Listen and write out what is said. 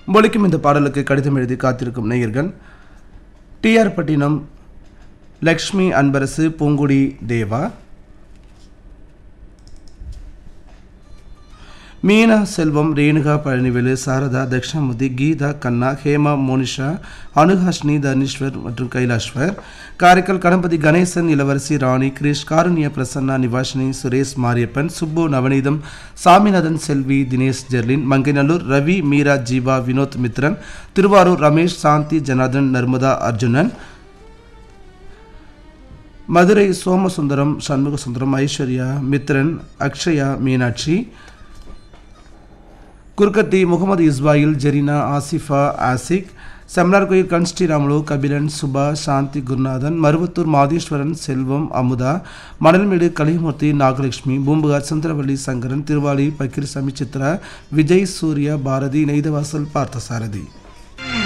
ஒலிக்கும் இந்த பாடலுக்கு கடிதம் எழுதி காத்திருக்கும் நேயர்கள் டிஆர் பட்டினம் லக்ஷ்மி அன்பரசு பூங்குடி தேவா மீனா செல்வம் ரேணுகா பழனிவேலு சாரதா தக்ஷாமூர்த்தி கீதா கண்ணா ஹேமா மோனிஷா அனுஹாஷ்னி தனீஸ்வர் மற்றும் கைலாஷ்வர் காரைக்கால் கணபதி கணேசன் இளவரசி ராணி கிரிஷ் காருண்ய பிரசன்னா நிவாஷினி சுரேஷ் மாரியப்பன் சுப்பு நவநீதம் சாமிநாதன் செல்வி தினேஷ் ஜெர்லின் மங்கைநல்லூர் ரவி மீரா ஜீவா வினோத் மித்ரன் திருவாரூர் ரமேஷ் சாந்தி ஜனார்தன் நர்மதா அர்ஜுனன் மதுரை சோமசுந்தரம் சண்முகசுந்தரம் ஐஸ்வர்யா மித்ரன் அக்ஷயா மீனாட்சி குர்கத்தி முகமது இஸ்மாயில் ஜெரினா ஆசிஃபா ஆசிக் செம்னார்கோயில் கன்ஸ்ரீராமுலு கபிலன் சுபா சாந்தி குருநாதன் மருவத்தூர் மாதீஸ்வரன் செல்வம் அமுதா மணல்மேடு கலிமூர்த்தி நாகலட்சுமி பூம்புகார் சுந்தரவள்ளி சங்கரன் திருவாளி பக்கிரிசாமி சித்ரா விஜய் சூர்யா பாரதி நெய்தவாசல் பார்த்தசாரதி